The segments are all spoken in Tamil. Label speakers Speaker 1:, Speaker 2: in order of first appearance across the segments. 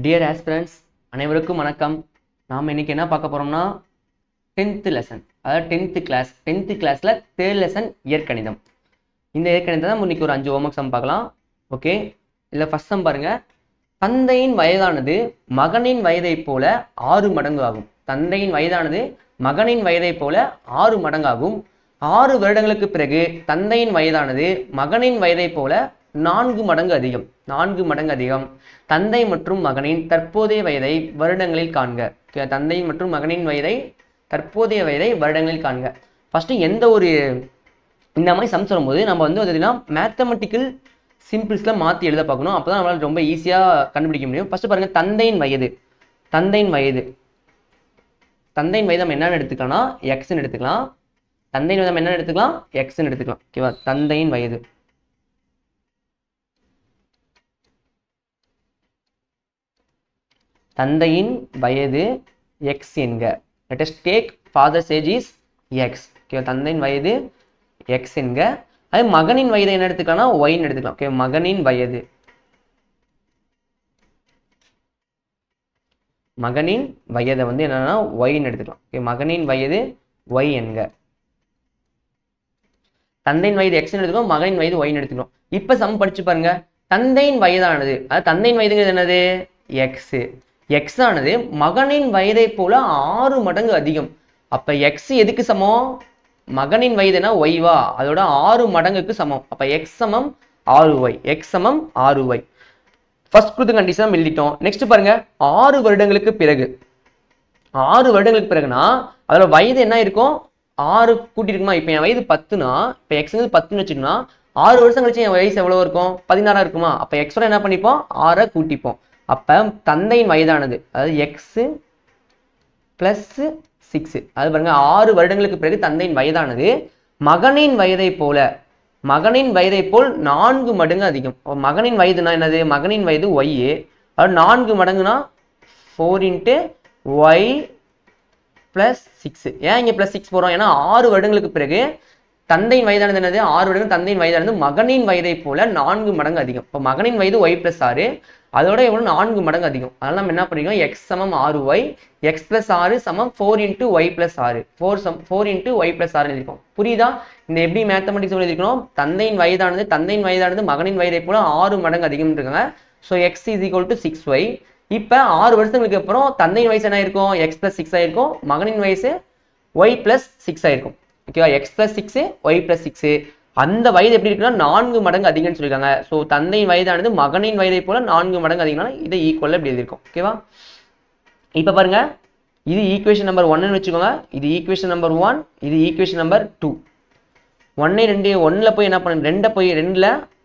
Speaker 1: டியர் ஆஸ்பிரண்ட்ஸ் அனைவருக்கும் வணக்கம் நாம் இன்னைக்கு என்ன பார்க்க போகிறோம்னா டென்த்து லெசன் அதாவது டென்த்து கிளாஸ் டென்த்து கிளாஸில் தேர்ட் லெசன் இயற்கணிதம் இந்த இயற்கணிதம் தான் இன்னைக்கு ஒரு அஞ்சு ஹோம்ஒர்க் சம் பார்க்கலாம் ஓகே இல்லை ஃபஸ்ட் சம் பாருங்க தந்தையின் வயதானது மகனின் வயதைப் போல ஆறு மடங்கு ஆகும் தந்தையின் வயதானது மகனின் வயதைப் போல ஆறு மடங்காகும் ஆறு வருடங்களுக்கு பிறகு தந்தையின் வயதானது மகனின் வயதைப் போல நான்கு மடங்கு அதிகம் நான்கு மடங்கு அதிகம் தந்தை மற்றும் மகனின் தற்போதைய வயதை வருடங்களில் காண்க Okay, தந்தை மற்றும் மகனின் வயதை தற்போதைய வயதை வருடங்களில் காண்க ஃபர்ஸ்ட் எந்த ஒரு இந்த மாதிரி சம்ஸ் வரும்போது நம்ம வந்து பார்த்தீங்கன்னா மேத்தமெட்டிக்கல் சிம்பிள்ஸில் மாற்றி எழுத பார்க்கணும் அப்போ தான் நம்மளால் ரொம்ப ஈஸியாக கண்டுபிடிக்க முடியும் ஃபர்ஸ்ட் பாருங்கள் தந்தையின் வயது தந்தையின் வயது தந்தையின் வயது நம்ம என்னென்னு எடுத்துக்கலாம்னா எக்ஸ்ன்னு எடுத்துக்கலாம் தந்தையின் வயது நம்ம என்னென்னு எடுத்துக்கலாம் எக்ஸ்ன்னு எடுத்துக்கலாம் ஓகேவா தந்தையின் வயது தந்தையின் வயது எக்ஸ் என்க let us take father's age is X okay தந்தையின் வயது எக்ஸ் என்க அது மகனின் வயது என்ன எடுத்துக்கலாம்னா ஒய்ன்னு எடுத்துக்கலாம் ஓகே மகனின் வயது மகனின் வயதை வந்து என்னன்னா ஒய்ன்னு எடுத்துக்கலாம் ஓகே மகனின் வயது ஒய் என்க தந்தையின் வயது எக்ஸ் எடுத்துக்கோ மகனின் வயது ஒய்ன்னு எடுத்துக்கணும் இப்போ சம் படிச்சு பாருங்க தந்தையின் வயதானது அதாவது தந்தையின் வயதுங்கிறது என்னது எக்ஸ் எக்ஸ் ஆனது மகனின் வயதை போல ஆறு மடங்கு அதிகம் அப்ப எக்ஸ் எதுக்கு சமம் மகனின் வயதுனா ஒய்வா அதோட ஆறு மடங்குக்கு சமம் அப்ப எக்ஸ் சமம் ஆறு ஒய் எக்ஸ் சமம் ஆறு ஒய் ஃபர்ஸ்ட் கொடுத்த கண்டிஷன் எழுதிட்டோம் நெக்ஸ்ட் பாருங்க ஆறு வருடங்களுக்கு பிறகு ஆறு வருடங்களுக்கு பிறகுனா அதோட வயது என்ன இருக்கும் ஆறு கூட்டி இருக்குமா இப்போ என் வயது பத்துனா இப்போ எக்ஸுங்கிறது பத்துன்னு வச்சுக்கோன்னா ஆறு வருஷம் கழிச்சு என் வயசு எவ்வளோ இருக்கும் பதினாறா இருக்குமா அப்போ எக்ஸோட என்ன பண்ணிப்போம் ஆறை கூட்டிப்போம் அப்போ தந்தையின் வயதானது அதாவது எக்ஸு ப்ளஸ் சிக்ஸு அது பாருங்க ஆறு வருடங்களுக்கு பிறகு தந்தையின் வயதானது மகனின் வயதை போல மகனின் வயதை போல் நான்கு மடங்கு அதிகம் அப்ப மகனின் வயதுனா என்னது மகனின் வயது ஒய்யு அது நான்கு மடங்குனா four into Y plus six ஏன் இங்கே ப்ளஸ் சிக்ஸ் போகிறோம் ஏன்னா ஆறு வருடங்களுக்கு பிறகு தந்தையின் வயதானது என்னது ஆறு வருடங்கள் தந்தையின் வயதானது மகனின் வயதை போல நான்கு மடங்கு அதிகம் இப்போ மகனின் வயது ஒய் ப்ளஸ் ஆறு அதோட எவ்வளோ நான்கு மடங்கு அதிகம் அதனால நம்ம என்ன பண்ணிருக்கோம் எக்ஸ் சமம் ஆறு ஒய் எக்ஸ் ப்ளஸ் ஆறு சமம் ஃபோர் இன்ட்டு ஒய் ப்ளஸ் ஆறு four sum four into Y plus ஆறு எழுதிருக்கோம் புரியுதா இந்த எப்படி மேத்தமெட்டிக்ஸ் எழுதிருக்கணும் தந்தையின் வயதானது தந்தையின் வயதானது மகனின் வயதை போல ஆறு மடங்கு அதிகம் இருக்காங்க so X is equal to six Y இப்போ ஆறு வருஷங்களுக்கு அப்புறம் தந்தையின் வயசு என்ன ஆயிருக்கும் எக்ஸ் ப்ளஸ் சிக்ஸ் ஆயிருக்கும் மகனின் வயசு ஒய் ப்ளஸ் சிக்ஸ் ஆயிருக்கும் ஓகேவா X plus six Y plus six அந்த வயது எப்படி இருக்குன்னா நான்கு மடங்கு அதிகம்னு சொல்லியிருக்காங்க ஸோ தந்தையின் வயதானது மகனின் வயதை போல நான்கு மடங்கு அதிகம்னா இதை ஈக்குவலாக இப்படி எழுதியிருக்கும் ஓகேவா இப்போ பாருங்க இது ஈக்குவேஷன் நம்பர் ஒன்னு வச்சுக்கோங்க இது ஈக்குவேஷன் நம்பர் ஒன் இது ஈக்குவேஷன் நம்பர் டூ ஒன்னே ரெண்டு ஒன்னில் போய் என்ன பண்ணு ரெண்டை போய் ரெண்டில்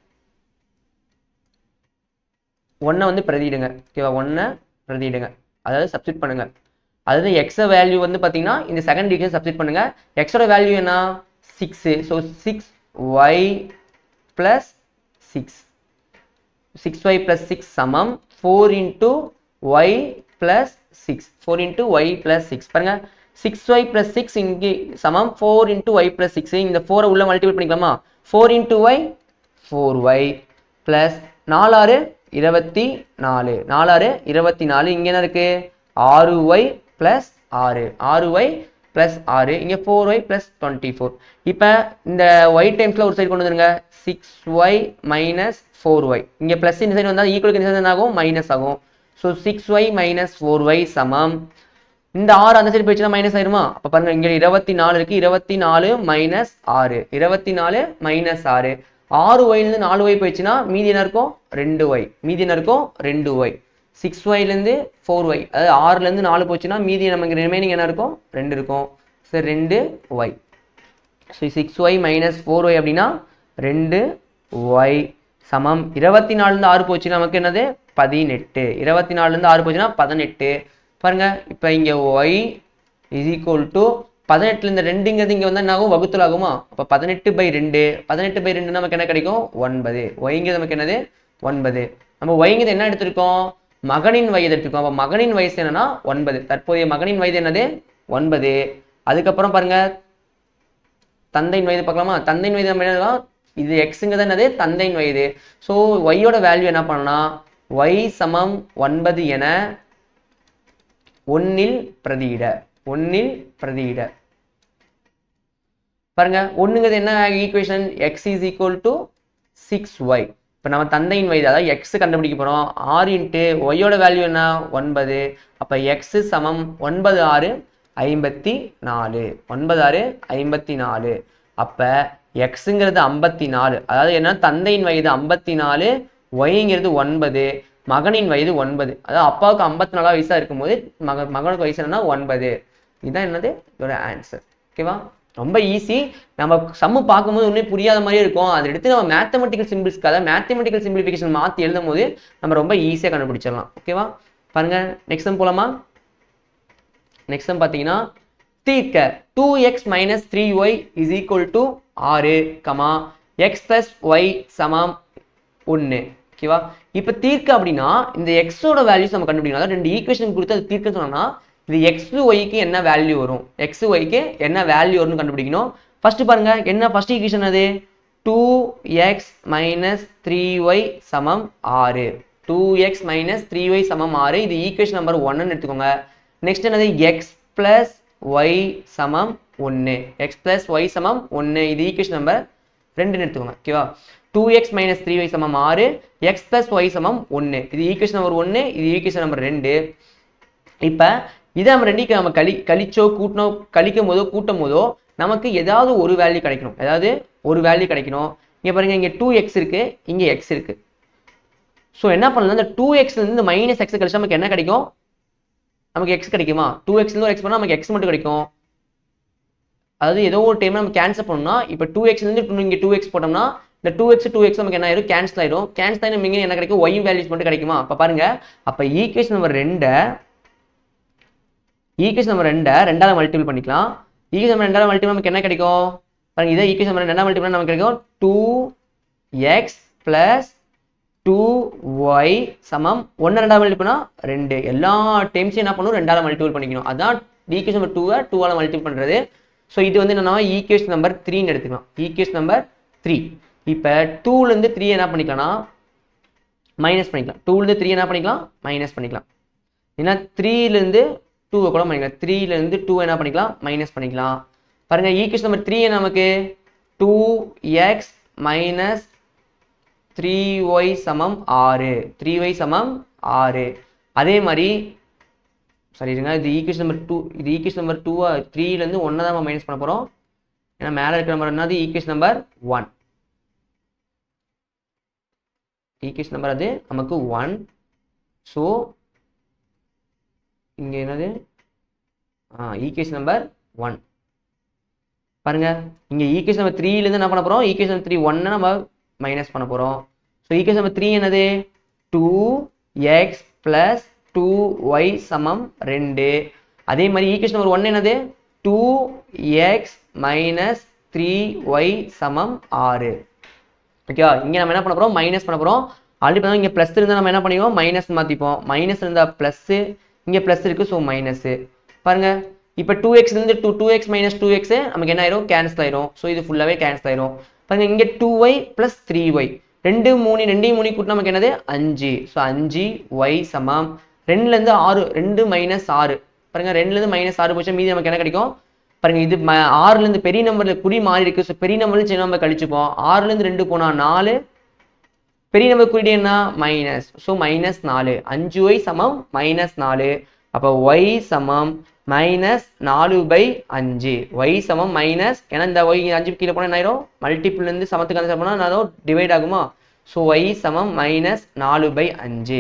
Speaker 1: ஒன்றை வந்து பிரதியிடுங்க ஓகேவா ஒன்றை பிரதியிடுங்க அதாவது சப்ஸ்டிட் பண்ணுங்க அதாவது எக்ஸ வேல்யூ வந்து பார்த்தீங்கன்னா இந்த செகண்ட் டிவிஷன் சப்ஸ்டிட் பண்ணுங்க எக்ஸோட வேல்யூ என்ன six so six Y plus six six Y plus six சமம் four into Y plus six four into Y plus six பாருங்க சிக்ஸ் ஒய் ப்ளஸ் சிக்ஸ் இங்கே சமம் four into Y plus six இந்த ஃபோரை உள்ள மல்டிபிள் பண்ணிக்கலாமா four into Y four Y plus நாலாறு இருபத்தி நாலு நாலாறு இருபத்தி நாலு இங்கே என்ன இருக்கு ஆறு ஒய் ப்ளஸ் ஆறு ஆறு ஒய் ப்ளஸ் ஆறு இங்கே four Y plus twenty four இப்போ இந்த ஒய் டைம்ஸில் ஒரு சைடு கொண்டு வந்துருங்க six Y minus four Y இங்கே ப்ளஸ் இந்த சைடு வந்தால் ஈக்குவலுக்கு இந்த சைடு என்ன ஆகும் மைனஸ் ஆகும் so six Y minus four Y சமம் இந்த ஆறு அந்த சைடு போயிடுச்சுன்னா மைனஸ் ஆயிருமா அப்போ பாருங்க இங்கே இருபத்தி நாலு இருக்கு இருபத்தி நாலு மைனஸ் ஆறு இருபத்தி நாலு மைனஸ் ஆறு ஆறு ஒய்லேருந்து நாலு ஒய் போயிடுச்சுன்னா மீதி என்ன இருக்கும் ரெண்டு ஒய் மீதி என்ன இருக்கும் ரெண்டு ஒய் சிக்ஸ் ஒய்லேருந்து ஃபோர் ஒய் அதாவது ஆறுலேருந்து நாலு போச்சுன்னா மீதி நமக்கு ரிமைனிங் என்ன இருக்கும் ரெண்டு இருக்கும் சரி ரெண்டு Y so six Y minus four Y அப்படின்னா ரெண்டு ஒய் சமம் இருபத்தி நாலுலேருந்து ஆறு போச்சுன்னா நமக்கு என்னது பதினெட்டு இருபத்தி நாலுலேருந்து ஆறு போச்சுன்னா பதினெட்டு பாருங்க இப்போ இங்கே ஒய் இஸ் ஈக்குவல் டு பதினெட்டுல இந்த ரெண்டுங்கிறது இங்கே வந்து என்ன ஆகும் வகுத்தல் ஆகுமா அப்போ பதினெட்டு பை ரெண்டு பதினெட்டு பை ரெண்டு நமக்கு என்ன கிடைக்கும் ஒன்பது ஒய்ங்கிறது நமக்கு என்னது ஒன்பது நம்ம ஒய்ங்கிறது என்ன எடுத்திருக்கோம் மகனின் வயது எடுத்திருக்கோம் அப்போ மகனின் வயசு என்னன்னா ஒன்பது தற்போதைய மகனின் வயது என்னது ஒன்பது அதுக்கப்புறம் பாருங்க தந்தையின் வயது பார்க்கலாமா தந்தையின் வயது நம்ம என்ன இது எக்ஸுங்கிறது என்னது தந்தையின் வயது ஸோ ஒய்யோட வேல்யூ என்ன பண்ணலாம் ஒய் சமம் ஒன்பது என ஒன்னில் பிரதியிட ஒன்னில் பிரதியிட பாருங்க ஒண்ணுங்கிறது என்ன equation X is equal to six Y இப்போ நம்ம தந்தையின் வயது அதாவது எக்ஸ் கண்டுபிடிக்க போறோம் ஆறு இன்ட்டு ஒய்யோட வேல்யூ என்ன ஒன்பது அப்போ எக்ஸ் சமம் ஒன்பது ஆறு ஐம்பத்தி நாலு ஒன்பது ஆறு ஐம்பத்தி நாலு அப்போ எக்ஸுங்கிறது ஐம்பத்தி நாலு அதாவது என்ன தந்தையின் வயது ஐம்பத்தி நாலு ஒய்ங்கிறது ஒன்பது மகனின் வயது ஒன்பது அதாவது அப்பாவுக்கு ஐம்பத்தி நாலா வயசா இருக்கும்போது மக மகனுக்கு வயசு என்னன்னா ஒன்பது இதுதான் என்னது இதோட ஆன்சர் ஓகேவா ரொம்ப ஈஸி நம்ம சம்மு பார்க்கும்போது ஒன்றும் புரியாத மாதிரியே இருக்கும் அதை எடுத்து நம்ம மேத்தமெட்டிக்கல் சிம்பிள்ஸ்க்கு அதாவது மேத்தமெட்டிக்கல் சிம்பிளிஃபிகேஷன் மாற்றி எழுதும் போது நம்ம ரொம்ப ஈஸியாக கண்டுபிடிச்சிடலாம் ஓகேவா பாருங்க நெக்ஸ்ட் சம் போலாமா நெக்ஸ்ட் சம் பார்த்தீங்கன்னா தீர்க்க two X minus three Y is equal to ஆறு கமா எக்ஸ் பிளஸ் ஒய் சமம் ஒன்று ஓகேவா இப்போ தீர்க்க அப்படின்னா இந்த எக்ஸோட வேல்யூஸ் நம்ம கண்டுபிடிக்கணும் அதாவது ரெண்டு ஈக்குவேஷன் கொடுத்து அது தீர்க்க சொன்னோம்னா இது எக்ஸ் ஒய்க்கு என்ன வேல்யூ வரும் எக்ஸ் ஒய்க்கு என்ன வேல்யூ வரும்னு கண்டுபிடிக்கணும் ஃபர்ஸ்ட் பாருங்க என்ன ஃபர்ஸ்ட் ஈக்குவேஷன் அது two X minus three Y சமம் ஆறு two X minus three Y சமம் ஆறு இது ஈக்குவேஷன் நம்பர் ஒன்னு எடுத்துக்கோங்க நெக்ஸ்ட் என்னது எக்ஸ் பிளஸ் ஒய் சமம் ஒன்று எக்ஸ் பிளஸ் ஒய் சமம் ஒன்று இது ஈக்குவேஷன் நம்பர் ரெண்டுன்னு எடுத்துக்கோங்க ஓகேவா two X minus three Y சமம் ஆறு எக்ஸ் பிளஸ் ஒய் சமம் ஒன்று இது ஈக்குவேஷன் நம்பர் ஒன்று இது ஈக்குவேஷன் நம்பர் ரெண்டு இப்போ இதை நம்ம ரெண்டிக்கு நம்ம கழி கழிச்சோ கூட்டினோ கழிக்கும் போதோ கூட்டும் போதோ நமக்கு ஏதாவது ஒரு வேல்யூ கிடைக்கணும் ஏதாவது ஒரு வேல்யூ கிடைக்கணும் இங்கே பாருங்க இங்கே டூ எக்ஸ் இருக்கு இங்கே எக்ஸ் இருக்கு ஸோ என்ன பண்ணலாம் இந்த டூ எக்ஸ்லேருந்து இந்த மைனஸ் எக்ஸ் கழிச்சா நமக்கு என்ன கிடைக்கும் நமக்கு எக்ஸ் கிடைக்குமா டூ எக்ஸ்லேருந்து ஒரு எக்ஸ் பண்ணால் நமக்கு எக்ஸ் மட்டும் கிடைக்கும் அதாவது ஏதோ ஒரு டைம் நம்ம கேன்சல் பண்ணோம்னா இப்போ டூ எக்ஸ்லேருந்து டூ இங்கே டூ எக்ஸ் போட்டோம்னா இந்த டூ எக்ஸ் டூ எக்ஸ் நமக்கு என்ன ஆயிரும் கேன்சல் ஆயிரும் கேன்சல் ஆகி நம்ம இங்கே என்ன கிடைக்கும் ஒய் வேல்யூஸ் மட்டும் கிடைக்குமா அப்போ பாருங்க அப்போ ஈக்குவேஷன் நம்பர் ரெண்டை ஈக்குவேஷன் நம்பர் ரெண்டை ரெண்டாவது மல்டிபிள் பண்ணிக்கலாம் ஈக்குவேஷன் நம்பர் ரெண்டாவது மல்டிபிள் நமக்கு என்ன கிடைக்கும் பாருங்க இதே ஈக்குவேஷன் நம்பர் ரெண்டாவது மல்டிபிள் நமக்கு கிடைக்கும் two X plus two Y சமம் ஒன்று ரெண்டாவது மல்டிபிள்னா ரெண்டு எல்லா டைம்ஸையும் என்ன பண்ணணும் ரெண்டாவது மல்டிபிள் பண்ணிக்கணும் அதான் ஈக்குவேஷன் நம்பர் டூவை டூவால் மல்டிபிள் பண்ணுறது ஸோ இது வந்து என்னன்னா ஈக்குவேஷன் நம்பர் த்ரீன்னு எடுத்துக்கலாம் ஈக்குவேஷன் நம்பர் த்ரீ இப்போ டூலேருந்து த்ரீ என்ன பண்ணிக்கலாம்னா மைனஸ் பண்ணிக்கலாம் டூலேருந்து த்ரீ என்ன பண்ணிக்கலாம் மைனஸ் பண்ணிக்கலாம் ஏன்னா த்ரீலேருந்து டூவை கூட பண்ணிக்கலாம் த்ரீலேருந்து டூ என்ன பண்ணிக்கலாம் மைனஸ் பண்ணிக்கலாம் பாருங்க ஈக்குவேஷன் நம்பர் த்ரீ நமக்கு two X minus three Y சமம் ஆறு த்ரீ ஒய் சமம் ஆறு அதே மாதிரி சரி இருங்க இது ஈக்குவேஷன் நம்பர் டூ இது ஈக்குவேஷன் நம்பர் டூவா த்ரீலேருந்து ஒன்றை தான் நம்ம மைனஸ் பண்ண போகிறோம் ஏன்னா மேலே இருக்கிற நம்பர் என்னது equation number one equation number அது நமக்கு ஒன் ஸோ இங்கே என்னது ஆ ஈக்குவேஷன் நம்பர் ஒன் பாருங்க இங்கே ஈக்குவேஷன் நம்பர் த்ரீலேருந்து என்ன பண்ண போகிறோம் ஈக்குவேஷன் த்ரீ ஒன்னை நம்ம மைனஸ் பண்ண போகிறோம் ஸோ ஈக்குவேஷன் நம்பர் த்ரீ என்னது two X plus two Y சமம் ரெண்டு அதே மாதிரி ஈக்குவேஷன் நம்பர் ஒன் என்னது two X minus three Y சமம் ஆறு ஓகேவா இங்கே நம்ம என்ன பண்ண போகிறோம் மைனஸ் பண்ண போகிறோம் ஆல்ரெடி பார்த்தா இங்கே ப்ளஸ் இருந்தால் நம்ம என்ன பண்ணிப்போம் மைனஸ் மாற்றிப்போம் மைனஸ் இருந்தால் ப்ளஸ்ஸு இங்கே ப்ளஸ் இருக்குது ஸோ மைனஸு பாருங்க இப்போ டூ எக்ஸ்லேருந்து two two X minus two X நமக்கு என்ன ஆயிரும் கேன்சல் ஆயிரும் ஸோ இது ஃபுல்லாகவே கேன்சல் ஆயிரும் பாருங்க இங்கே two Y plus three Y ரெண்டு மூணு ரெண்டையும் மூணு கூட்டினா நமக்கு என்னது அஞ்சு ஸோ அஞ்சு ஒய் சமம் ரெண்டுலேருந்து ஆறு ரெண்டு மைனஸ் ஆறு பாருங்க ரெண்டுலேருந்து மைனஸ் ஆறு போச்சு மீதி நமக்கு என்ன கிடைக்கும் பாருங்க இது ம ஆறுலேருந்து பெரிய நம்பரில் குறி மாறி இருக்கு ஸோ பெரிய நம்பர்லேருந்து சின்ன நம்பர் கழிச்சுப்போம் ஆறுலேருந்து ரெண்டு போனால் நாலு பெரிய நம்பர் குறியீடு என்ன மைனஸ் ஸோ மைனஸ் நாலு அஞ்சு ஒய் சமம் மைனஸ் நாலு அப்போ ஒய் சமம் மைனஸ் நாலு பை அஞ்சு ஒய் சமம் மைனஸ் ஏன்னா இந்த ஒய் அஞ்சு கீழே போனால் என்ன ஆயிரும் மல்டிபிள்லேருந்து சமத்துக்கு அந்த போனால் நான் டிவைட் ஆகுமா ஸோ ஒய் சமம் மைனஸ் நாலு பை அஞ்சு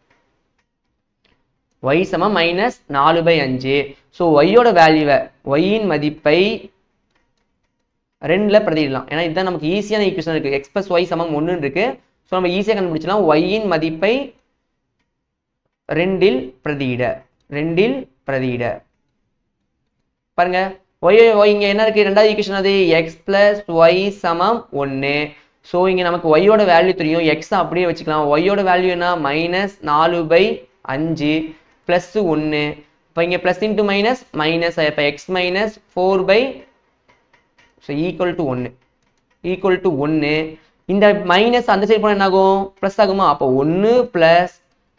Speaker 1: ஒய் சமம் மைனஸ் நாலு பை அஞ்சு ஸோ ஒய்யோட வேல்யூவை ஒய்யின் மதிப்பை ரெண்டில் பிரதியிடலாம் ஏன்னா இதுதான் நமக்கு ஈஸியான ஈக்குவேஷன் இருக்குது எக்ஸ் ப்ளஸ் ஒய் சமம் ஒன்றுன்னு இருக்கு ஸோ நம்ம ஈஸியாக கண்டுபிடிச்சலாம் ஒய்யின் மதிப்பை ரெண்டில் பிரதியிட ரெண்டில் பிரதியிட பாருங்க ஒய் ஒய் இங்கே என்ன இருக்குது ரெண்டாவது ஈக்குவேஷன் அது எக்ஸ் ப்ளஸ் ஒய் சமம் ஒன்று ஸோ இங்கே நமக்கு ஒய்யோட வேல்யூ தெரியும் எக்ஸ் அப்படியே வச்சுக்கலாம் ஒய்யோட வேல்யூ என்ன மைனஸ் நாலு பை அஞ்சு ப்ளஸ் ஒன்று இப்போ இங்கே ப்ளஸ் இன்ட்டு மைனஸ் மைனஸ் இப்போ X minus four by so equal to ஒன்று ஈக்குவல் டு ஒன்று இந்த மைனஸ் அந்த சைடு போனால் என்ன ஆகும் ப்ளஸ் ஆகுமா அப்போ ஒன்று ப்ளஸ்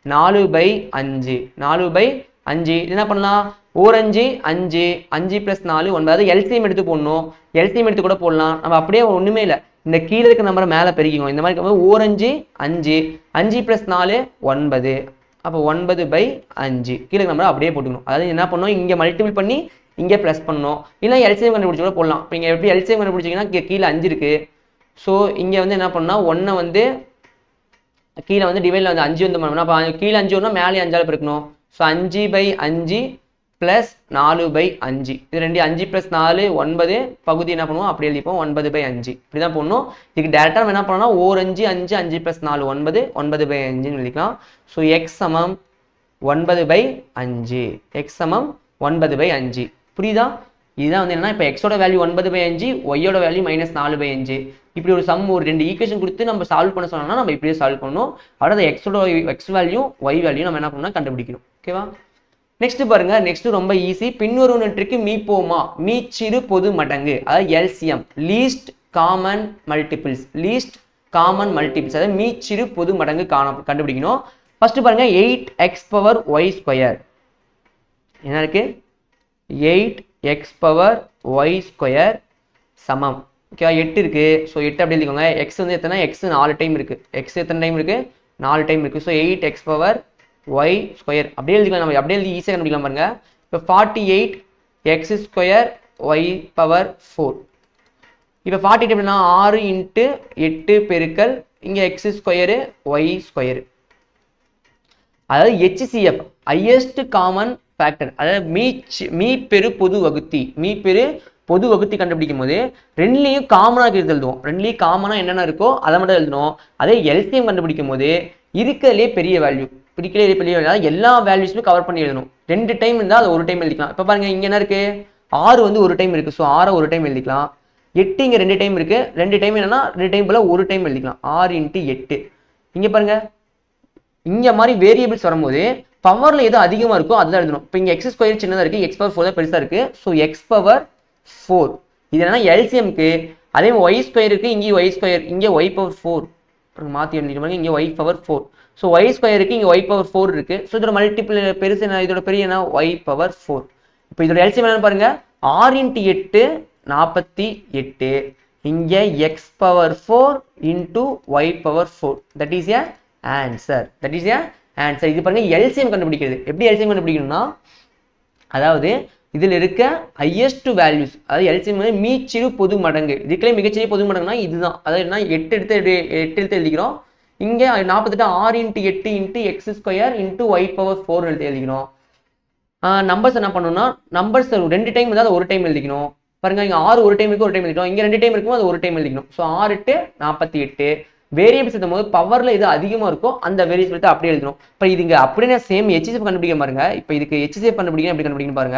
Speaker 1: நாலு பை அஞ்சு நாலு பை அஞ்சு இது என்ன பண்ணலாம் ஓரஞ்சு அஞ்சு அஞ்சு ப்ளஸ் நாலு ஒன்பது அதாவது எல்சிஎம் எடுத்து போடணும் எல்சிஎம் எடுத்து கூட போடலாம் நம்ம அப்படியே ஒன்றுமே இல்லை இந்த கீழே இருக்க நம்பரை மேலே பெருக்கிக்கணும் இந்த மாதிரி இருக்கும்போது ஓரஞ்சு அஞ்சு அஞ்சு ப்ளஸ் நாலு ஒன்பது அப்போ ஒன்பது பை அஞ்சு கீழே நம்பரை அப்படியே போட்டுக்கணும் அதாவது என்ன பண்ணணும் இங்கே மல்டிபிள் பண்ணி இங்கே ப்ளஸ் பண்ணணும் இல்லை எல்சிஎம் கண்டுபிடிச்சி கூட போடலாம் இப்போ இங்கே எப்படி எல்சிஎம் கண்டுபிடிச்சிங்கன்னா கீ- கீழே அஞ்சு இருக்குது ஸோ இங்கே வந்து என்ன பண்ணால் ஒன்றை வந்து கீழே வந்து டிவைடில் வந்து அஞ்சு வந்து பண்ணணும் அப்போ கீழே அஞ்சு ஒன்றா மேலே அஞ்சால் பெருக்கணும் ஸோ அஞ்சு பை அஞ்சு ப்ளஸ் நாலு பை அஞ்சு இது ரெண்டு அஞ்சு ப்ளஸ் நாலு ஒன்பது பகுதி என்ன பண்ணுவோம் அப்படி எழுதிப்போம் ஒன்பது பை அஞ்சு இப்படி தான் போடணும் இதுக்கு டேரெக்டாக நம்ம என்ன பண்ணலாம் ஓர் அஞ்சு அஞ்சு அஞ்சு ப்ளஸ் நாலு ஒன்பது ஒன்பது பை அஞ்சுன்னு எழுதிக்கலாம் ஸோ எக்ஸ் சமம் ஒன்பது பை அஞ்சு எக்ஸ் சமம் ஒன்பது பை அஞ்சு புரியுதா இதுதான் வந்து என்னன்னா இப்போ எக்ஸோட வேல்யூ ஒன்பது பை அஞ்சு ஒய்யோட வேல்யூ மைனஸ் நாலு பை அஞ்சு இப்படி ஒரு சம் ஒரு ரெண்டு ஈக்குவேஷன் கொடுத்து நம்ம சால்வ் பண்ண சொன்னோம்னா நம்ம இப்படியே சால்வ் பண்ணணும் அதாவது எக்ஸோட எக்ஸ் வேல்யூ ஒய் வேல்யூ நம்ம என்ன பண்ணணும் கண்டுபிடிக்கணும் ஓகேவா நெக்ஸ்ட் பாருங்க நெக்ஸ்ட் ரொம்ப ஈஸி பின்வருவனற்றுக்கு மீப்போமா மீச்சிறு பொது மடங்கு அதாவது LCM least common multiples least common multiples அதாவது மீச்சிறு பொது மடங்கு காண கண்டுபிடிக்கணும் ஃபர்ஸ்ட் பாருங்க eight X power Y square என்ன இருக்கு eight X power Y square சமம் ஓகேவா எட்டு இருக்கு ஸோ எட்டு அப்படி எழுதிக்கோங்க எக்ஸ் வந்து எத்தனை எக்ஸ் நாலு டைம் இருக்கு எக்ஸ் எத்தனை டைம் இருக்கு நாலு டைம் இருக்கு so eight X power Y square அப்படியே எழுதிக்கலாம் நம்ம அப்படியே எழுதி ஈஸியாக கண்டுபிடிக்கலாம் பாருங்க இப்போ forty eight X square Y power four இப்போ ஃபார்ட்டி எயிட் எப்படின்னா ஆறு இன்ட்டு எட்டு பெருக்கல் இங்கே எக்ஸ் ஸ்கொயரு ஒய் ஸ்கொயரு அதாவது HCF ஹையஸ்ட் காமன் ஃபேக்டர் அதாவது மீ சி- மீ பெரு பொது வகுத்தி மீ பெரு பொது வகுத்தி கண்டுபிடிக்கும் போது ரெண்டுலேயும் காமனாக இருக்கிறது எழுதுவோம் ரெண்டுலேயும் காமனாக என்னென்ன இருக்கோ அதை மட்டும் எழுதணும் அதே எல்சிஎம் கண்டுபிடிக்கும் போது இருக்கிறதுலே பெரிய வேல்யூ பிடிக்கலே பெரிய வேல்யூ அதாவது எல்லா வேல்யூஸுமே கவர் பண்ணி எழுதணும் ரெண்டு டைம் இருந்தால் அது ஒரு டைம் எழுதிக்கலாம் இப்போ பாருங்க இங்கே என்ன இருக்கு ஆறு வந்து ஒரு டைம் இருக்கு ஸோ ஆறை ஒரு டைம் எழுதிக்கலாம் எட்டு இங்கே ரெண்டு டைம் இருக்கு ரெண்டு டைம் என்னன்னா ரெண்டு டைம் போல ஒரு டைம் எழுதிக்கலாம் ஆறு இன்ட்டு எட்டு இங்கே பாருங்க இங்க மாதிரி வேரியபிள்ஸ் வரும்போது பவர்ல எது அதிகமா இருக்கோ அதுதான் எழுதணும் இப்போ இங்க எக்ஸ் ஸ்கொயர் சின்னதா இருக்கு எக்ஸ் பவர் ஃபோர் தான் பெருசா இருக்கு ஸோ எக்ஸ் பவர் ஃபோர் இது என்னன்னா எல்சிஎம்க்கு அதே ஒய் ஸ்கொயர் இருக்கு இங்கேயும் ஒய் ஸ்கொயர் இங்கே ஒய் பவர் ஃபோர் மாற்றி எழுதிட்டு இங்கே Y power four so Y square இருக்கு இங்கே ஒய் பவர் ஃபோர் இருக்கு ஸோ இதோட மல்டிபிள் பெருசு என்ன இதோட பெரிய என்ன ஒய் பவர் ஃபோர் இப்போ இதோட எல்சிஎம் என்னன்னு பாருங்க ஆறு இன்ட்டு எட்டு நாற்பத்தி எட்டு இங்கே X power four into Y power four that is a answer that is a answer இது பாருங்க எல்சிஎம் கண்டுபிடிக்கிறது எப்படி எல்சிஎம் கண்டுபிடிக்கணும்னா அதாவது இதில் இருக்க ஹையஸ்ட் வேல்யூஸ் அதாவது எல்சிஎம் வந்து மீச்சிறு பொது மடங்கு இதுக்குள்ளே மிகச்சிறிய பொது மடங்குனா இதுதான் அதாவது என்ன எட்டு எடுத்து எழுதி- எட்டு எடுத்து எழுதிக்கிறோம் இங்கே நாற்பத்தெட்டு ஆறு இன்ட்டு எட்டு into X square into Y power four எடுத்து எழுதிக்கிறோம் நம்பர்ஸ் என்ன பண்ணணும்னா நம்பர்ஸ் ரெண்டு டைம் இருந்தால் அது ஒரு டைம் எழுதிக்கணும் பாருங்க இங்க ஆறு ஒரு டைம் இருக்கு ஒரு டைம் எழுதிக்கணும் இங்க ரெண்டு டைம் இருக்கும்போது அது ஒரு டைம் எழுதிக்கணும் ஸோ ஆறு எட்டு நாற்பத்தி எட்டு வேரியபிள்ஸ் எழுதும் போது பவர்ல எது அதிகமா இருக்கோ அந்த வேரியபிள்ஸ் எடுத்து அப்படியே எழுதணும் இப்போ இது இங்க அப்படியே சேம் ஹெச்சிஎஃப் கண்டுபிடிக்க பாருங்க இப்போ இதுக்கு ஹெச்சிஎஃப் கண்டுபிடிக்கணும் எப்படி கண்டுபிடிக்கணும் பாருங்க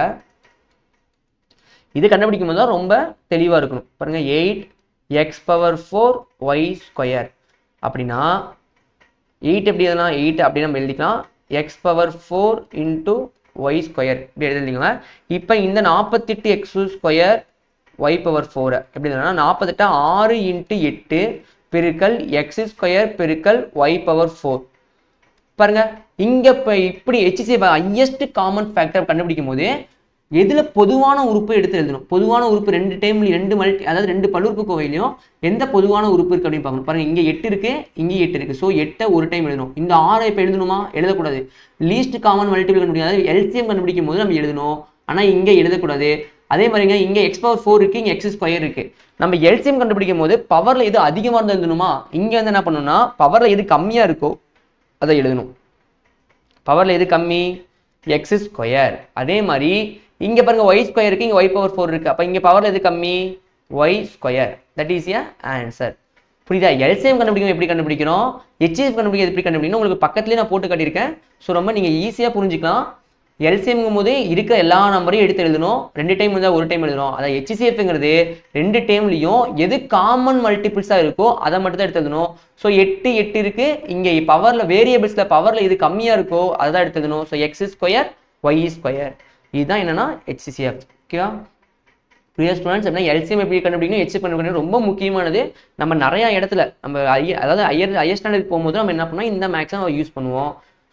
Speaker 1: இது கண்டுபிடிக்கும் போது தான் ரொம்ப தெளிவா இருக்கணும் பாருங்க eight X power four Y square அப்படின்னா எயிட் எப்படி எழுதலாம் எயிட் அப்படி நம்ம எழுதிக்கலாம் X power four into Y square இப்படி எழுதிக்கோங்க இப்போ இந்த நாற்பத்தெட்டு எக்ஸ் ஸ்கொயர் ஒய் பவர் ஃபோரை எப்படி எழுதலாம் நாற்பத்தெட்டு ஆறு இன்ட்டு எட்டு பெருக்கல் எக்ஸ் ஸ்கொயர் பெருக்கல் ஒய் பவர் ஃபோர் பாருங்க இங்க இப்ப இப்படி HCF ஹையஸ்ட் காமன் ஃபேக்டர் கண்டுபிடிக்கும் போது எதுல பொதுவான உறுப்பு எடுத்து எழுதணும் பொதுவான உறுப்பு ரெண்டு டைம்ல ரெண்டு மல்டி அதாவது ரெண்டு பல்லுறுப்பு கோவையிலையும் எந்த பொதுவான உறுப்பு இருக்கு அப்படின்னு பார்க்கணும் பாருங்க இங்க எட்டு இருக்கு இங்க எட்டு இருக்கு ஸோ எட்டை ஒரு டைம் எழுதணும் இந்த ஆறை இப்ப எழுதணுமா எழுதக்கூடாது லீஸ்ட் காமன் மல்டிபிள் கண்டுபிடிக்கும் அதாவது எல்சிஎம் கண்டுபிடிக்கும் போது நம்ம எழுதணும் ஆனா இங்க எழுதக்கூடாது அதே மாதிரிங்க இங்க எக்ஸ் பவர் ஃபோர் இருக்கு இங்க எக்ஸ் ஸ்கொயர் இருக்கு நம்ம எல்சிஎம் கண்டுபிடிக்கும் போது பவர்ல எது அதிகமா இருந்தா எழுதணுமா இங்க வந்து என்ன பண்ணணும்னா பவர்ல எது கம்மியா இருக்கோ அதை எழுதணும் பவர்ல எது கம்மி எக்ஸ் ஸ்கொயர் அதே மாதிரி இங்க பாருங்க ஒய் ஸ்கொயர் இருக்கு இங்க ஒய் பவர் ஃபோர் இருக்கு அப்ப இங்க பவர்ல எது கம்மி Y square that is a answer புரியுதா எல்சிஎம் கண்டுபிடிக்கும் எப்படி கண்டுபிடிக்கணும் ஹெச்எஃப் கண்டுபிடிக்கிறது எப்படி கண்டுபிடிக்கணும் உங்களுக்கு பக்கத்துலேயே நான் போட்டு காட்டியிருக்கேன் ஸோ ரொம்ப நீங்க ஈஸியா புரிஞ்சுக்கலாம் எல்சிஎம்ங்கும் போது இருக்க எல்லா நம்பரையும் எடுத்து எழுதணும் ரெண்டு டைம் இருந்தால் ஒரு டைம் எழுதணும் அதான் ஹெச்சிசிஎஃப்ங்கிறது ரெண்டு டைம்லையும் எது காமன் மல்டிபிள்ஸாக இருக்கோ அதை மட்டும் தான் எடுத்து எழுதணும் ஸோ எட்டு எட்டு இருக்கு இங்கே பவரில் வேரியபிள்ஸில் பவரில் எது கம்மியாக இருக்கோ அதை தான் எடுத்து எழுதணும் so X square Y square இதுதான் என்னன்னா ஹெச்சிசிஎஃப் ஓகேவா ப்ரியா ஸ்டூடெண்ட்ஸ் அப்படின்னா எல்சிஎம் எப்படி கண்டுபிடிக்கணும் ஹெச்எஃப் கண்டுபிடிக்கணும் ரொம்ப முக்கியமானது நம்ம நிறைய இடத்துல நம்ம ஐய அதாவது ஹையர் ஹையர் ஸ்டாண்டர்ட் போகும்போது நம்ம என்ன பண்ணோம் இந்த மேக்ஸை நம்ம யூஸ் பண்ணுவோம்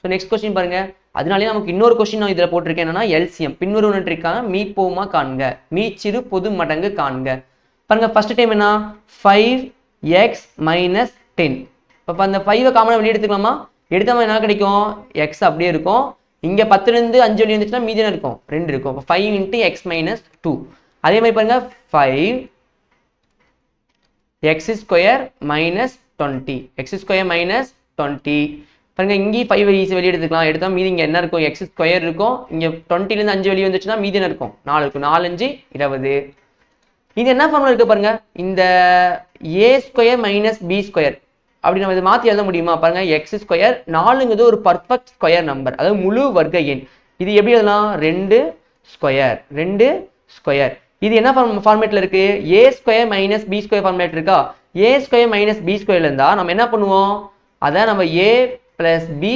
Speaker 1: ஸோ நெக்ஸ்ட் கொஸ்டின் பாருங்க அதனாலே நமக்கு இன்னொரு கொஸ்டின் நான் இதில் போட்டிருக்கேன் என்னன்னா எல்சிஎம் பின்வருவனற்றிற்கான மீ போமா காண்க மீ சிறு பொது மடங்கு காண்க பாருங்க ஃபர்ஸ்ட் டைம் என்ன ஃபைவ் எக்ஸ் மைனஸ் டென் இப்போ அந்த ஃபைவை காமனாக வெளியே எடுத்துக்கலாமா எடுத்தவன் என்ன கிடைக்கும் எக்ஸ் அப்படியே இருக்கும் இங்கே பத்துலேருந்து அஞ்சு வெளியே இருந்துச்சுன்னா மீதி என்ன இருக்கும் ரெண்டு இருக்கும் இப்போ five into X minus two அதே மாதிரி பாருங்க five X square minus twenty X square minus twenty பாருங்க இங்கேயும் ஃபைவ் ஈஸி வெளியே எடுத்துக்கலாம் எடுத்தா மீதி இங்கே என்ன இருக்கும் எக்ஸ் ஸ்கொயர் இருக்கும் இங்கே டுவெண்ட்டிலேருந்து அஞ்சு வெளியே வந்துச்சுன்னா மீதி என்ன இருக்கும் நாலு இருக்கும் நாலஞ்சு இருபது இது என்ன ஃபார்முலா இருக்கு பாருங்க இந்த ஏ ஸ்கொயர் மைனஸ் பி ஸ்கொயர் அப்படி நம்ம இதை மாற்றி எழுத முடியுமா பாருங்க எக்ஸ் ஸ்கொயர் நாலுங்கிறது ஒரு பர்ஃபெக்ட் ஸ்கொயர் நம்பர் அதாவது முழு வர்க்க எண் இது எப்படி எழுதலாம் ரெண்டு ஸ்கொயர் ரெண்டு ஸ்கொயர் இது என்ன ஃபார்ம் ஃபார்மேட்டில் இருக்கு A square minus B square format இருக்கா ஏ ஸ்கொயர் மைனஸ் பி ஸ்கொயர்ல இருந்தா நம்ம என்ன பண்ணுவோம் அதான் நம்ம A plus B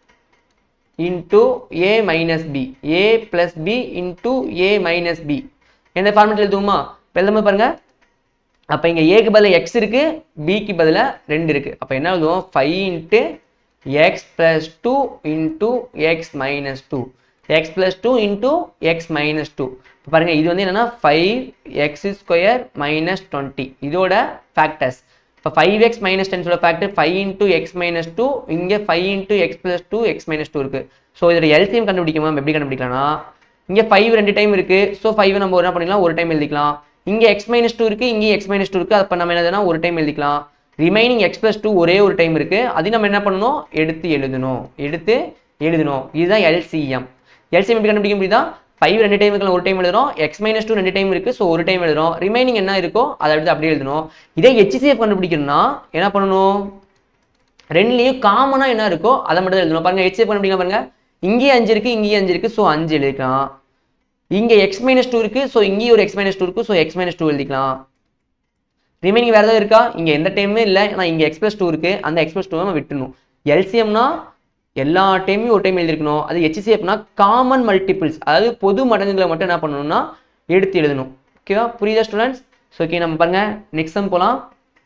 Speaker 1: into A minus B A plus B into A minus B எந்த ஃபார்மேட்டில் எழுதுவோமா இப்போ எழுதும்போது பாருங்க அப்போ இங்கே ஏக்கு பதிலாக எக்ஸ் இருக்கு பிக்கு பதிலாக ரெண்டு இருக்கு அப்போ என்ன எழுதுவோம் five into x plus two into x minus two X plus two into x minus two இப்போ பாருங்க இது வந்து என்னன்னா five X square minus twenty இதோட ஃபேக்டர்ஸ் இப்போ ஃபைவ் எக்ஸ் மைனஸ் டென்ஸோட factor five into x minus two இங்கே five into x plus two X minus two இருக்கு ஸோ இதோட எல்சிஎம் கண்டுபிடிக்குமா எப்படி கண்டுபிடிக்கலாம்னா இங்கே ஃபைவ் ரெண்டு டைம் இருக்கு ஸோ ஃபைவ் நம்ம என்ன பண்ணிக்கலாம் ஒரு டைம் எழுதிக்கலாம் இங்கே எக்ஸ் மைனஸ் டூ இருக்கு இங்கே எக்ஸ் மைனஸ் டூ இருக்கு அப்போ நம்ம என்னதுன்னா ஒரு டைம் எழுதிக்கலாம் ரிமைனிங் எக்ஸ் பிளஸ் டூ ஒரே ஒரு டைம் இருக்கு அது நம்ம என்ன பண்ணணும் எடுத்து எழுதணும் எடுத்து எழுதணும் இதுதான் எல்சிஎம் எல்சிஎம் எப்படி கண்டுபிடிக்க முடியுதா ஃபைவ் ரெண்டு டைம் இருக்கலாம் ஒரு டைம் எழுதுறோம் எக்ஸ் மைனஸ் டூ ரெண்டு டைம் இருக்கு ஸோ ஒரு டைம் எழுதுறோம் ரிமைனிங் என்ன இருக்கோ அதை எடுத்து அப்படியே எழுதணும் இதே ஹெச்சிசிஎஃப் கண்டுபிடிக்கணும்னா என்ன பண்ணணும் ரெண்டுலேயும் காமனாக என்ன இருக்கோ அதை மட்டும் தான் எழுதணும் பாருங்க ஹெச்சிஎஃப் கண்டுபிடிக்கலாம் பாருங்க இங்கேயும் அஞ்சு இருக்கு இங்கேயும் அஞ்சு இருக்கு ஸோ அஞ்சு எழுதிக்கலாம் இங்கே எக்ஸ் மைனஸ் டூ இருக்கு ஸோ இங்கேயும் ஒரு எக்ஸ் மைனஸ் டூ இருக்கு ஸோ எக்ஸ் மைனஸ் டூ எழுதிக்கலாம் ரிமைனிங் வேறு ஏதாவது இருக்கா இங்கே எந்த டைமுமே இல்லை ஆனால் இங்கே எக்ஸ்பிரஸ் டூ இருக்கு அந்த எக்ஸ்பிரஸ் டூவை நம்ம விட்டுணும் எல்சிஎம்னா எல்லா டைமையும் ஒரு டைம் எழுதிருக்கணும் அது ஹெச்சிசிஎஃப்னா காமன் மல்டிபிள்ஸ் அதாவது பொது மடங்குகளை மட்டும் என்ன பண்ணணும்னா எடுத்து எழுதணும் ஓகேவா புரியுதா ஸ்டூடெண்ட்ஸ் ஸோ ஓகே நம்ம பாருங்க நெக்ஸ்ட் சம் போகலாம்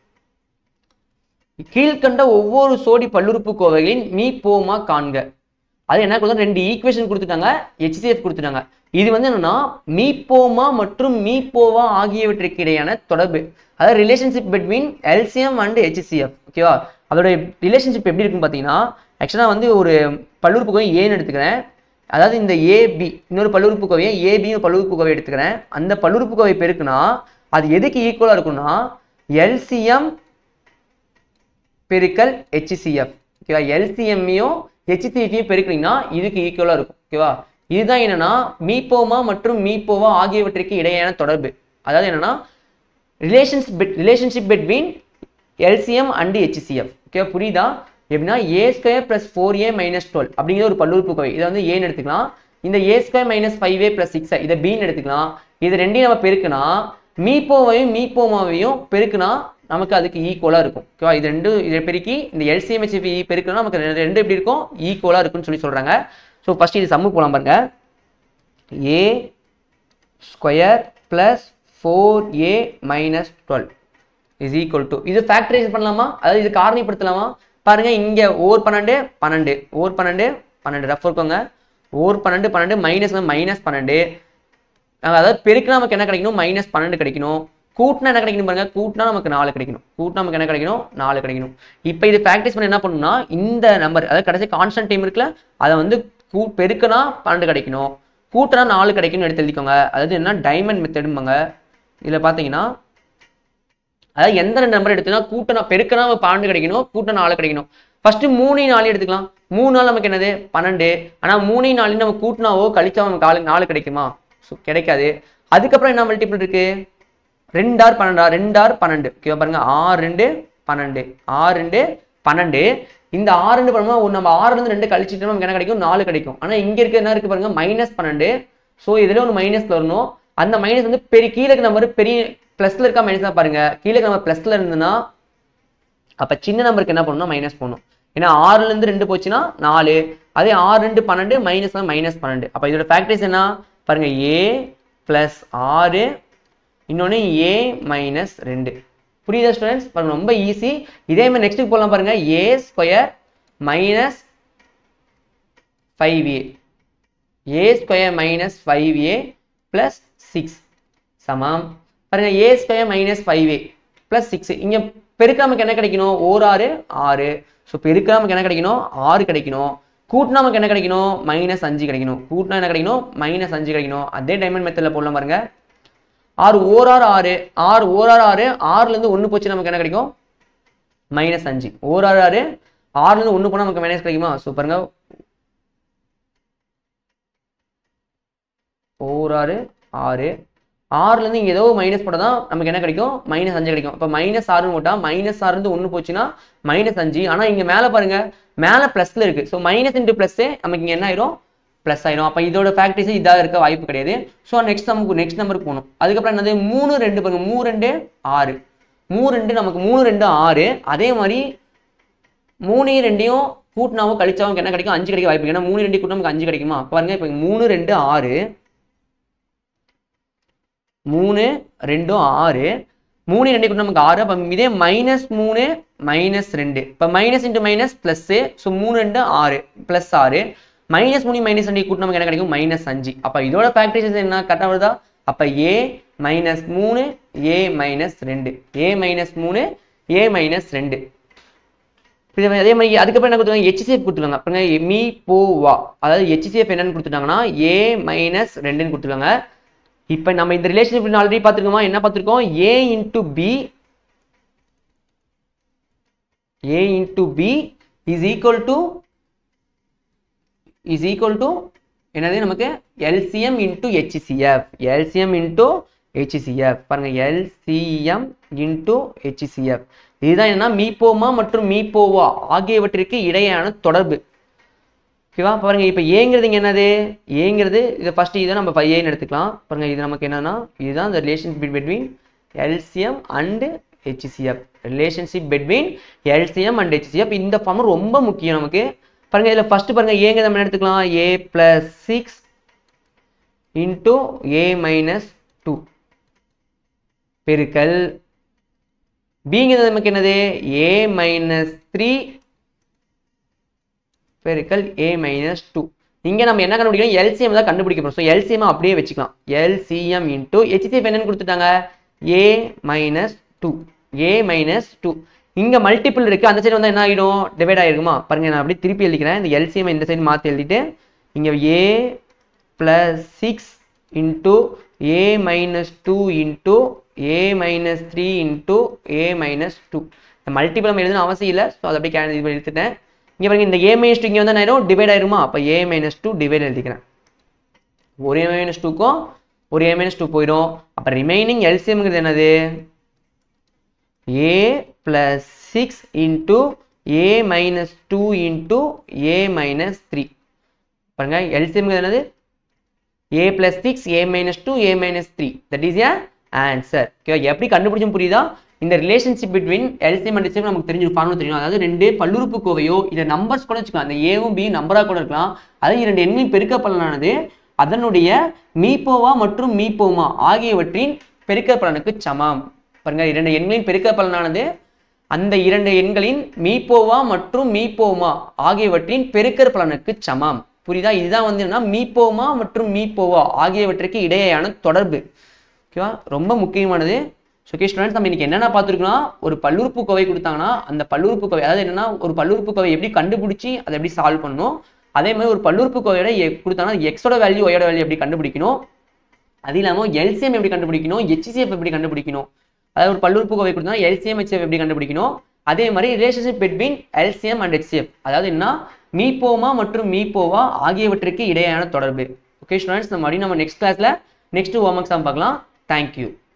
Speaker 1: கீழ்கண்ட ஒவ்வொரு சோடி பல்லுறுப்புக்கோவைகளின் மீ போமா காண்க அது என்ன கொடுத்தா ரெண்டு ஈக்குவேஷன் கொடுத்துட்டாங்க ஹெச்சிசிஎஃப் கொடுத்துட்டாங்க இது வந்து என்னன்னா மீப்போமா மற்றும் மீப்போவா ஆகியவற்றுக்கு இடையான தொடர்பு அதாவது relationship between LCM and HCCF ஓகேவா அதோட ரிலேஷன்ஷிப் எப்படி இருக்குன்னு பார்த்தீங்கன்னா ஆக்சுவலாக வந்து ஒரு பல்லுறுப்புக்கோவை ஏன்னு எடுத்துக்கிறேன் அதாவது இந்த ஏபி இன்னொரு பல்லுறுப்புக்கோவையை ஏபி ஒரு பல்லுறுப்புக்கோவை எடுத்துக்கிறேன் அந்த பல்லுறுப்புக்கோவை பெருக்குனா அது எதுக்கு ஈக்குவலாக இருக்கும்னா எல்சிஎம் பெருக்கல் ஹெச்சிசிஎஃப் ஓகேவா எல்சிஎம்மையும் ஹெச்சிசிஎஃப்ையும் பெருக்குனீங்கன்னா இதுக்கு ஈக்குவலாக இருக்கும் ஓகேவா இதுதான் என்னன்னா மீப்போமா மற்றும் மீப்போவா ஆகியவற்றிற்கு இடையேயான தொடர்பு அதாவது என்னன்னா relations relationship between LCM and HCCF ஓகேவா புரியுதா எப்படின்னா a square plus four a minus twelve அப்படிங்கிற ஒரு பல்லுறுப்புக்கோவை இதை வந்து ஏன்னு எடுத்துக்கலாம் இந்த ஏ square minus five a plus six இதை பின்னு எடுத்துக்கலாம் இது ரெண்டையும் நம்ம பெருக்குனா மீப்போவையும் மீப்போமாவையும் பெருக்குனா நமக்கு அதுக்கு ஈக்குவலாக இருக்கும் ஓகேவா இது ரெண்டு இதை பெருக்கி இந்த எல்சிஎம்ஹெச்பி பெருக்குனா நமக்கு ரெண்டு ரெண்டு எப்படி இருக்கும் ஈக்குவலாக இருக்குன்னு சொல்லி சொல்கிறாங்க ஸோ ஃபர்ஸ்ட் இது சம்மு போலாம் பாருங்க a square plus four a minus twelve is equal to இது ஃபேக்டரைஸ் பண்ணலாமா அதாவது இது காரணிப்படுத்தலாமா பாருங்க இங்க ஓர் பன்னெண்டு பன்னெண்டு ஓர் பன்னெண்டு பன்னெண்டு ரஃப் இருக்கோங்க ஓர் பன்னெண்டு பன்னெண்டு மைனஸ் மைனஸ் பன்னெண்டு அதாவது பெருக்குனா நமக்கு என்ன கிடைக்கணும் மைனஸ் பன்னெண்டு கிடைக்கணும் கூட்டினா என்ன கிடைக்கணும் பாருங்க கூட்டினா நமக்கு நாலு கிடைக்கணும் கூட்டினா நமக்கு என்ன கிடைக்கணும் நாலு கிடைக்கணும் இப்போ இது ப்ராக்டிஸ் பண்ணி என்ன பண்ணணும்னா இந்த நம்பர் அதாவது கடைசி கான்ஸ்டன்ட் டைம் இருக்குல்ல அதை வந்து கூ பெருக்குனா பன்னெண்டு கிடைக்கணும் கூட்டினா நாலு கிடைக்கணும்னு எடுத்து எழுதிக்கோங்க அதாவது என்ன டைமண்ட் மெத்தடும்பாங்க இதில் பார்த்தீங்கன்னா அதாவது எந்த ரெண்டு நம்பர் எடுத்துனா கூட்டனா பெருக்கனா பன்னெண்டு கிடைக்கணும் கூட்டம் நாலு கிடைக்கணும் ஃபர்ஸ்ட் மூணு நாலு எடுத்துக்கலாம் மூணு நாள் நமக்கு என்னது பன்னெண்டு ஆனால் மூணு நாலு நம்ம கூட்டினாவோ கழிச்சாவோ நமக்கு ஆளு நாலு கிடைக்குமா ஸோ கிடைக்காது அதுக்கப்புறம் என்ன மல்டிபிள் இருக்கு ரெண்டார் பன்னெண்டா ரெண்டார் பன்னெண்டு ஓகேவா பாருங்க ஆறு ரெண்டு பன்னெண்டு ஆறு ரெண்டு பன்னெண்டு இந்த ஆறு ரெண்டு பண்ணும்போது நம்ம ஆறு இருந்து ரெண்டு கழிச்சிட்டு நமக்கு என்ன கிடைக்கும் நாலு கிடைக்கும் ஆனால் இங்க இருக்க என்ன இருக்கு பாருங்க மைனஸ் பன்னெண்டு ஸோ இதுல ஒன்று மைனஸ்ல வரணும் அந்த மைனஸ் வந்து பெரிய கீழே இருக்க நம்பர் பெரிய பிளஸ்ல இருக்கா மைனஸ் தான் பாருங்க கீழே இருக்க நம்பர் பிளஸ்ல இருந்ததுன்னா அப்ப சின்ன நம்பருக்கு என்ன பண்ணணும் மைனஸ் பண்ணணும் ஏன்னா ஆறுல இருந்து ரெண்டு போச்சுன்னா நாலு அதே ஆறு ரெண்டு பன்னெண்டு மைனஸ் மைனஸ் பன்னெண்டு அப்ப இதோட ஃபேக்டரிஸ் என்ன பாருங்க ஏ பிளஸ் ஆறு இன்னொன்று ஏ மைனஸ் ரெண்டு புரியுதா ஸ்டூடெண்ட்ஸ் பாருங்க ரொம்ப ஈஸி இதே மாதிரி நெக்ஸ்ட்டுக்கு போகலாம் பாருங்க a square minus five a a square minus five a plus six சமம் பாருங்க a square minus five a plus six இங்கே பெருக்க நமக்கு என்ன கிடைக்கணும் ஓர் ஆறு ஆறு ஸோ பெருக்க நமக்கு என்ன கிடைக்கணும் ஆறு கிடைக்கணும் கூட்டினா நமக்கு என்ன கிடைக்கணும் மைனஸ் அஞ்சு கிடைக்கணும் கூட்டினா என்ன கிடைக்கணும் மைனஸ் அஞ்சு கிடைக்கணும் அதே டைமண்ட் மெத்தடில் போடலாம் பாருங்க ஆறு ஓர் ஆறு ஆறு ஆறு ஓர் ஆறு ஆறு ஆறுலேருந்து ஒன்று போச்சு நமக்கு என்ன கிடைக்கும் மைனஸ் அஞ்சு ஓர் ஆறு ஆறு ஆறுலேருந்து ஒன்று போனால் நமக்கு மைனஸ் கிடைக்குமா ஸோ பாருங்க ஓர் ஆறு ஆறு ஆறுலேருந்து இங்கே ஏதோ மைனஸ் போட்டால் தான் நமக்கு என்ன கிடைக்கும் மைனஸ் அஞ்சு கிடைக்கும் இப்போ மைனஸ் ஆறுன்னு போட்டால் மைனஸ் ஆறுந்து ஒன்று போச்சுன்னா மைனஸ் அஞ்சு ஆனால் இங்கே மேலே பாருங்க மேலே ப்ளஸில் இருக்குது ஸோ மைனஸ் இன்ட்டு ப்ளஸ்ஸே நமக்கு இங்கே என்ன ஆயிரும் ப்ளஸ் ஆயிரும் அப்போ இதோட ஃபேக்டரிஸ் இதாக இருக்க வாய்ப்பு கிடையாது ஸோ நெக்ஸ்ட் நமக்கு நெக்ஸ்ட் நம்பருக்கு போகணும் அதுக்கப்புறம் என்னது மூணு ரெண்டு பாருங்க மூணு ரெண்டு ஆறு மூணு ரெண்டு நமக்கு மூணு ரெண்டு ஆறு அதே மாதிரி மூணையும் ரெண்டையும் கூட்டினாவும் கழிச்சாவும் என்ன கிடைக்கும் அஞ்சு கிடைக்க வாய்ப்பு இருக்கு. ஏன்னா மூணு ரெண்டு கூட்டினா நமக்கு அஞ்சு கிடைக்குமா பாருங்க இப்போ மூணு ரெண்டு ஆறு மூணு ரெண்டும் ஆறு மூணு ரெண்டு கூட நமக்கு ஆறு அப்போ இதே மைனஸ் மூணு மைனஸ் ரெண்டு இப்போ minus into minus plus so மூணு ரெண்டு ஆறு ப்ளஸ் ஆறு மைனஸ் மூணு மைனஸ் ரெண்டு கூட்ட நமக்கு என்ன கிடைக்கும் மைனஸ் அஞ்சு அப்போ இதோட ஃபேக்டரிஸ் என்ன கரெக்டாக வருதா அப்போ ஏ மைனஸ் மூணு ஏ மைனஸ் ரெண்டு ஏ மைனஸ் மூணு ஏ மைனஸ் ரெண்டு இது அதே மாதிரி அதுக்கப்புறம் என்ன கொடுத்துருக்காங்க ஹெச்சிஎஃப் கொடுத்துருக்காங்க பாருங்க மீ போ வா அதாவது ஹெச்சிஎஃப் என்னன்னு கொடுத்துட்டாங்கன்னா ஏ மைனஸ் ரெண்டுன்னு கொடுத்துருக்காங்க இப்போ நம்ம இந்த ரிலேஷன்ஷிப் ஆல்ரெடி பார்த்துருக்கோமா என்ன பார்த்துருக்கோம் a into b a into b is equal to is equal to என்னது நமக்கு LCM into HCCF LCM into HCCF பாருங்க எல்சிஎம் இன்டு ஹெச்சிசிஎஃப் இதுதான் என்னன்னா மீப்போமா மற்றும் மீப்போவா ஆகியவற்றிற்கு இடையேயான தொடர்பு ஓகேவா பாருங்க இப்போ ஏங்கிறது இங்க என்னது ஏங்கிறது இதை ஃபர்ஸ்ட் இதை நம்ம ஏன்னு எடுத்துக்கலாம் பாருங்க இது நமக்கு என்னன்னா இதுதான் இந்த relationship between LCM and HCCF relationship between LCM and HCCF இந்த ஃபார்ம் ரொம்ப முக்கியம் நமக்கு பாருங்க இதில் ஃபர்ஸ்ட் பாருங்க ஏங்கிறத நம்ம என்ன எடுத்துக்கலாம் a plus six into A minus two பெருக்கல் பிங்கிறது நமக்கு என்னது ஏ மைனஸ் த்ரீ பெருக்கல் ஏ மைனஸ் டூ இங்கே நம்ம என்ன கண்டுபிடிக்கணும் எல்சிஎம் தான் கண்டுபிடிக்க போகிறோம் ஸோ எல்சிஎம் அப்படியே வச்சுக்கலாம் எல்சிஎம் இன்டூ ஹெச்சிசிஎஃப் என்னன்னு கொடுத்துட்டாங்க a minus two a minus two இங்கே மல்டிபிள் இருக்குது அந்த சைடு வந்து என்ன ஆகிடும் டிவைட் ஆகிருக்குமா பாருங்க நான் அப்படியே திருப்பி எழுதிக்கிறேன் இந்த எல்சிஎம் இந்த சைடு மாற்றி எழுதிட்டு இங்கே a plus six into A minus two into A minus three into A minus two இந்த மல்டிபிள் நம்ம எழுதணும் அவசியம் இல்லை ஸோ அதை அப்படியே கேன் இது எடுத்துட்டேன் இங்கே பாருங்க இந்த ஏ மைனஸ் டூ இங்கே வந்து என்ன ஆயிரும் டிவைட் ஆயிருமா அப்போ ஏ மைனஸ் டூ டிவைட் எழுதிக்கிறேன் ஒரு ஏ மைனஸ் டூக்கும் ஒரு ஏ மைனஸ் டூ போயிடும் அப்போ ரிமைனிங் எல்சிஎம்ங்கிறது என்னது a plus six into A minus two into A minus three பாருங்க எல்சிஎம்ங்கிறது என்னது a plus six a minus two a minus three that is a answer ஓகேவா எப்படி கண்டுபிடிச்சும் புரியுதா இந்த relationship between LCM and LCM நமக்கு தெரிஞ்சு ஃபார்முலா தெரியும் அதாவது ரெண்டு பல்லுறுப்பு கோவையோ இல்லை நம்பர்ஸ் கூட வச்சுக்கலாம் அந்த ஏவும் பி நம்பராக கூட இருக்கலாம் அது இரண்டு எண்களின் பெருக்கப்பலனானது அதனுடைய மீப்போவா மற்றும் மீப்போமா ஆகியவற்றின் பெருக்கப்பலனுக்கு சமம் பாருங்க இரண்டு எண்களின் பெருக்கப்பலனானது அந்த இரண்டு எண்களின் மீப்போவா மற்றும் மீப்போமா ஆகியவற்றின் பெருக்கற் பலனுக்கு சமம் புரியுதா இதுதான் வந்து என்ன மீப்போமா மற்றும் மீப்போவா ஆகியவற்றுக்கு இடையேயான தொடர்பு ஓகேவா ரொம்ப முக்கியமானது ஸோ ஓகே ஸ்டூடெண்ட்ஸ் நம்ம இன்னைக்கு என்னென்ன பார்த்துருக்கோம்னா ஒரு பல்லுறுப்பு கோவை கொடுத்தாங்கன்னா அந்த பல்லுறுப்பு கோவை அதாவது என்னன்னா ஒரு பல்லுறுப்பு கோவை எப்படி கண்டுபிடிச்சி அதை எப்படி சால்வ் பண்ணணும் அதே மாதிரி ஒரு பல்லுறுப்பு கோவையோட எ- கொடுத்தாங்கன்னா எக்ஸோட வேல்யூ ஒயோட வேல்யூ எப்படி கண்டுபிடிக்கணும் அது இல்லாமல் எல்சிஎம் எப்படி கண்டுபிடிக்கணும் ஹெச்சிசிஎஃப் எப்படி கண்டுபிடிக்கணும் அதாவது ஒரு பல்லுறுப்பு கோவை கொடுத்தா எல்சிஎம் ஹெச்சிஎஃப் எப்படி கண்டுபிடிக்கணும் அதே மாதிரி relationship between LCM and HCF அதாவது என்ன மீப்போமா மற்றும் மீப்போவா ஆகியவற்றுக்கு இடையேயான தொடர்பு ஓகே ஸ்டூடெண்ட்ஸ் நம்ம மறுபடியும் நம்ம நெக்ஸ்ட் கிளாஸ்ல நெக்ஸ்ட் ஹோம் எக்ஸாம் பார்க்கலாம் தேங்க்யூ